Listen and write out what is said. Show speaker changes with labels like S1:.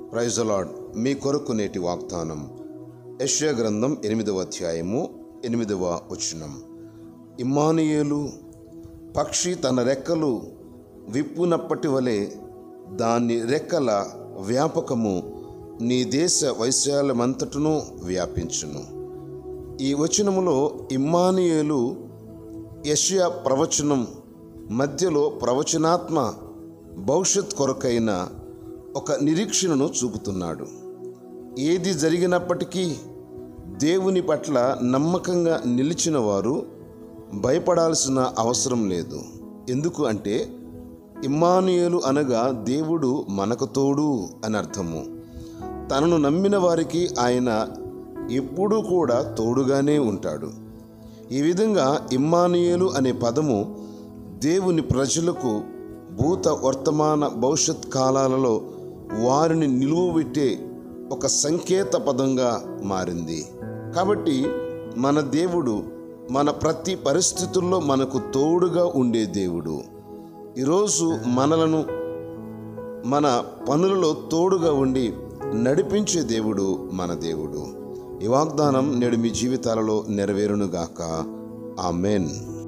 S1: ప్రైజలాడ్ మీ కొరకు నేటి వాగ్దానం యెషయా గ్రంథం ఎనిమిదవ అధ్యాయము ఎనిమిదవ వచనం ఇమ్మానుయేలు పక్షి తన రెక్కలు విప్పునప్పటి వలె దాని రెక్కల వ్యాపకము నీ దేశ వైశాల్యమంతటను వ్యాపించును ఈ వచనములో ఇమ్మానుయేలు యెషయా ప్రవచనం మధ్యలో ప్రవచనాత్మ భవిష్యత్ కొరకైన ఒక నిరీక్షణను చూపుతున్నాడు ఏది జరిగినప్పటికీ దేవుని పట్ల నమ్మకంగా నిలిచిన వారు భయపడాల్సిన అవసరం లేదు ఎందుకు అంటే ఇమ్మానుయేలు అనగా దేవుడు మనకు తోడు అని అర్థము తనను నమ్మిన వారికి ఆయన ఎప్పుడూ కూడా తోడుగానే ఉంటాడు ఈ విధంగా ఇమ్మానుయేలు అనే పదము దేవుని ప్రజలకు భూత వర్తమాన భవిష్యత్ కాలాలలో వారిని నిలువబెట్టే ఒక సంకేత పదంగా మారింది కాబట్టి మన దేవుడు మన ప్రతి పరిస్థితుల్లో మనకు తోడుగా ఉండే దేవుడు ఈరోజు మనలను మన పనులలో తోడుగా ఉండి నడిపించే దేవుడు మన దేవుడు ఈ వాగ్దానం నేడు మీ జీవితాలలో నెరవేరునుగాక ఆమెన్